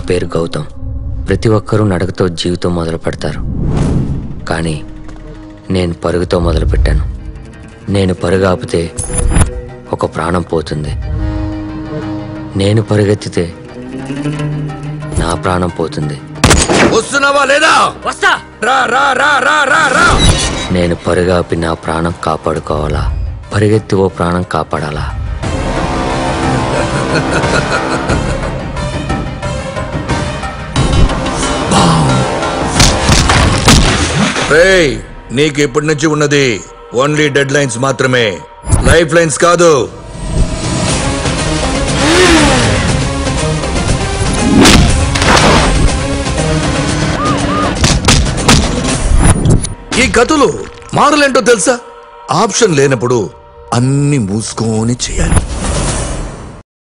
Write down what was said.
పేరు గౌతమ్ ప్రతి ఒక్కరూ నడకతో జీవితం మొదలు పెడతారు కానీ నేను పరుగుతో మొదలుపెట్టాను నేను పరుగు ఆపితే ఒక ప్రాణం పోతుంది నేను పరుగెత్తితే నా ప్రాణం పోతుంది వస్తున్నావా లేదా వస్తా రా రా రా రా రా రా నేను పరుగాపి నా ప్రాణం కాపాడుకోవాలా పరిగెత్తి ఓ ప్రాణం కాపాడాలా రేయ్ నీకు ఇప్పటి నుంచి ఉన్నది ఓన్లీ డెడ్ లైన్స్ మాత్రమే లైఫ్ లైన్స్ కాదు ఈ కథలు మారలేంటో తెలుసా ఆప్షన్ లేనప్పుడు అన్ని మూసుకొని చేయాలి